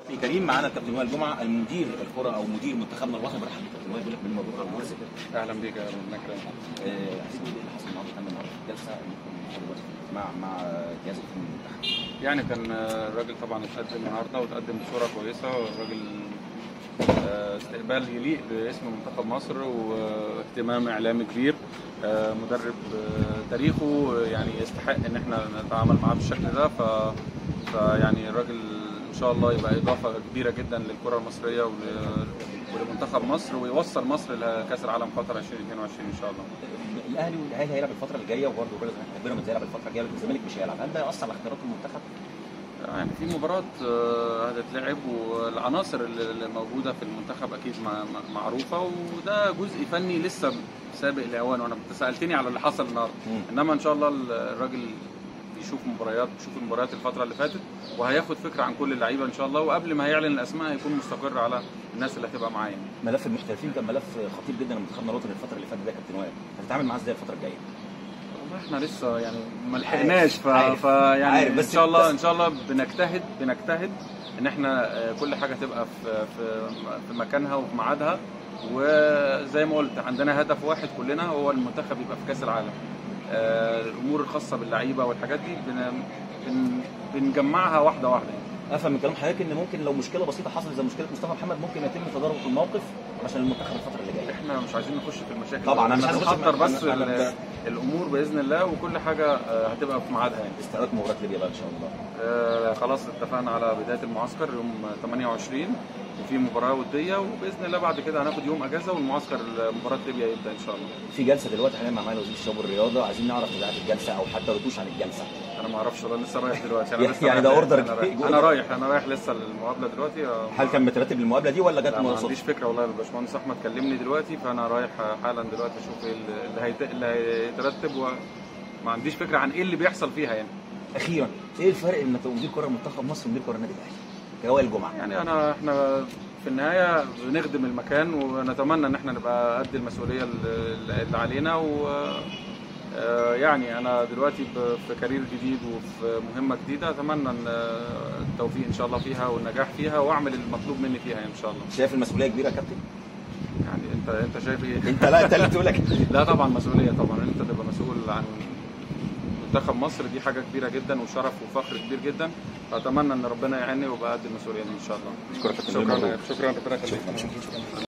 في كريم معانا الكابتن وائل جمعه المدير الكره او مدير منتخبنا الوطني برحب بك كابتن وائل بيقول لك من مبروك على المنصب اهلا بيك يا مكرم آه، عايزين نقول ايه اللي حصل النهارده كان النهارده في جلسه دلوقتي مع مع جهاز الفني المنتخب يعني كان آه، الراجل طبعا اتقدم النهارده وتقدم بصوره كويسه والراجل آه، استقبال يليق باسم منتخب مصر واهتمام اعلامي كبير آه، مدرب آه، تاريخه يعني يستحق ان احنا نتعامل معاه بالشكل ده ف فيعني الراجل ان شاء الله يبقى اضافه كبيره جدا للكره المصريه ول- ولمنتخب مصر ويوصل مصر لكاس العالم قطر 2022 ان شاء الله الاهلي والاهلي هيلعب الفتره الجايه وبرضه بيراميدز هيلعب الفتره الجايه لكن الزمالك مش هيلعب هل ده ياثر على اختيارات المنتخب؟ يعني في مباراة آه، هتتلعب والعناصر اللي اللي موجودة في المنتخب أكيد مع- مع- معروفة وده جزء فني لسه سابق لأوان وأنا أنت سألتني على اللي حصل النهاردة مم. إنما إن شاء الله الراجل بيشوف مباريات بيشوف المباريات الفترة اللي فاتت وهياخد فكرة عن كل اللعيبة إن شاء الله وقبل ما هيعلن الأسماء هيكون مستقر على الناس اللي هتبقى معاه يعني. ملف المحترفين كان ملف خطير جدا لمنتخبنا الوطني الفتره اللي فاتت ده يا كابتن وائل هتتعامل معاه ازاي الفتره الجايه؟ والله احنا لسه يعني ما لحقناش ف... عارف. فيعني عارف، ان بس- شاء الله بس- ان شاء الله بنجتهد بنجتهد ان احنا آه، كل حاجه تبقى في في في مكانها وفي ميعادها وزي ما قلت عندنا هدف واحد كلنا هو المنتخب يبقى في كاس العالم آه، الامور الخاصه باللعيبه والحاجات دي بن... بن... بنجمعها واحده واحده يعني. افهم من كلام حضرتك ان ممكن لو مشكله بسيطه حصلت زي مشكله مصطفى محمد ممكن يتم تدارك الموقف عشان المنتخب الفتره اللي جايه احنا مش عايزين نخش في المشاكل طبعاً، أنا مش احنا عايز أخش في- بنخطر بس أنا- أنا- ال- الامور باذن الله وكل حاجه آه، هتبقى في ميعادها يعني استعداد مباراه ليبيا بقى ان شاء الله آه، خلاص اتفقنا على بدايه المعسكر يوم 28 وفي مباراه وديه وباذن الله بعد كده هناخد يوم اجازه والمعسكر مباراه ليبيا يبدا ان شاء الله في جلسه دلوقتي حاليا مع معالي وزير الشباب والرياضه عايزين نعرف اذاعه الجلسه او حتى ردوش عن الجلسه انا ما اعرفش والله لسه رايح دلوقتي انا يعني- لسه يعني رايح- ده order انا رايح جوه- انا رايح انا رايح لسه المقابله دلوقتي آه، هل كان مترتب للمقابله دي ولا جت لا، ما من عنديش فكره والله الباشمهندس احمد كلمني دلوقتي فانا رايح حالا دلوقتي اشوف ايه اللي- اللي هيت- اللي هيترتب وما عنديش فكره عن ايه اللي بيحصل فيها يعني اخيرا ايه الفرق ان تبقى مدير كره منتخب مصر ومدير كره النادي الاهلي كوائل جمعه يعني انا احنا في النهايه بنخدم المكان ونتمنى ان احنا نبقى قد المسؤوليه اللي اللي علينا و آه، يعني انا دلوقتي ب- في كارير جديد وفي مهمه جديده اتمنى ان آه، التوفيق ان شاء الله فيها والنجاح فيها واعمل المطلوب مني فيها ان شاء الله شايف المسؤوليه كبيره يا كابتن يعني انت انت شايف ايه انت لا انت اللي تقول لك لا طبعا مسؤوليه طبعا انت تبقى مسؤول عن منتخب مصر دي حاجه كبيره جدا وشرف وفخر كبير جدا فاتمنى ان ربنا يعيني وابقى قد المسؤوليه دي ان شاء الله اشكرك يا كابتن شكرا مبروك. شكرا ربنا يخليك